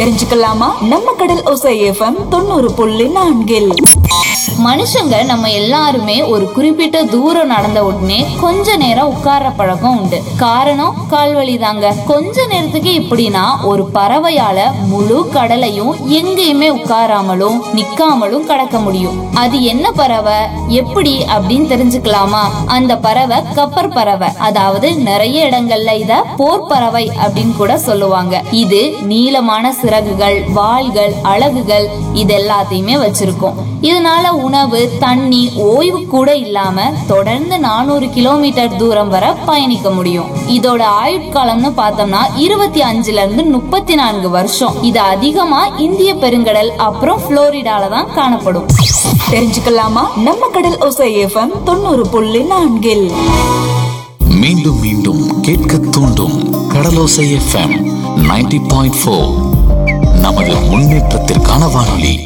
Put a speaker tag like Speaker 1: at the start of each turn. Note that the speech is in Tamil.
Speaker 1: தெரிஞ்சுக்கலாமா நம்ம கடல் ஒசை எஃப்எம் தொண்ணூறு புள்ளி நான்கில்
Speaker 2: மனுஷங்க நம்ம எல்லாருமே ஒரு குறிப்பிட்ட தூரம் நடந்த உடனே கொஞ்ச நேரம் உட்கார்ற பழக்கம் உண்டு காரணம் கால்வலி தாங்க கொஞ்ச நேரத்துக்கு இப்படின்னா ஒரு பறவையால முழு கடலையும் எங்கேயுமே உட்காராமலும் நிக்காமலும் கடக்க முடியும் அது என்ன பறவை எப்படி அப்படின்னு தெரிஞ்சுக்கலாமா அந்த பறவை கப்பர் பறவை அதாவது நிறைய இடங்கள்ல இத போர் பறவை அப்படின்னு கூட சொல்லுவாங்க இது நீளமான சிறகுகள் வாள்கள் அலகுகள் இது எல்லாத்தையுமே வச்சிருக்கும் இதனால உணவு தண்ணி ஓய்வு கூட இல்லாம தொடர்ந்து நானூறு கிலோமீட்டர் தூரம் வரை பயணிக்க முடியும் இதோட ஆயுட்காலம்னு பார்த்தோம்னா இருபத்தி அஞ்சுல இருந்து முப்பத்தி நான்கு வருஷம் இது அதிகமா இந்திய பெருங்கடல் அப்புறம் புளோரிடால தான் காணப்படும்
Speaker 1: தெரிஞ்சுக்கலாமா நம்ம கடல் ஒசை எஃப்எம் தொண்ணூறு புள்ளி நான்கில்
Speaker 3: மீண்டும் மீண்டும் கேட்க தூண்டும் Kadalosai FM ninety point four நமது முன்னேற்றத்திற்கான வானொலி